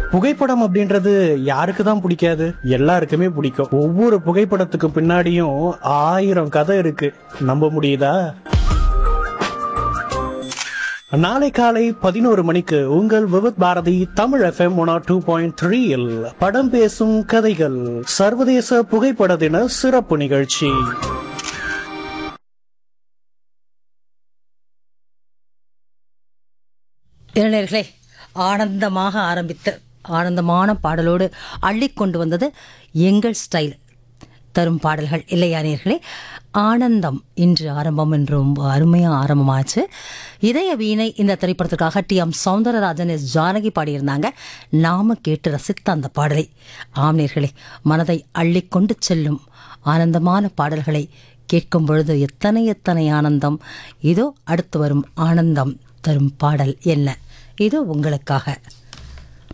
புகைப்படம் அப்படின்றது யாருக்கு தான் பிடிக்காது எல்லாருக்குமே பிடிக்கும் ஒவ்வொரு புகைப்படத்துக்கு பின்னாடியும் ஆயிரம் கதை இருக்கு நம்ப முடியுதா நாளை காலை பதினோரு மணிக்கு உங்கள் Vividh Bharati Tamil FM one two point த்ரீயில் படம் பேசும் கதைகள் சர்வதேச புகைப்பட தின சிறப்பு நிகழ்ச்சி இளைஞர்களே ஆனந்தமாக ஆரம்பித்த ஆனந்தமான பாடலோடு அள்ளி கொண்டு வந்தது எங்கள் ஸ்டைல் தரும் பாடல்கள் இல்லையா நேர்களே ஆனந்தம் இன்று ஆரம்பம் என்று ரொம்ப அருமையாக ஆரம்பமாச்சு இதய வீணை இந்த திரைப்படத்துக்காக T M Soundararajan S Janaki பாடியிருந்தாங்க நாம கேட்டு ரசித்த அந்த பாடலை ஆம் நேர்களே மனதை அள்ளிக்கொண்டு செல்லும் ஆனந்தமான பாடல்களை கேட்கும் பொழுது எத்தனை எத்தனை ஆனந்தம் இதோ அடுத்து வரும் ஆனந்தம் தரும் பாடல் என்ன இதோ உங்களுக்காக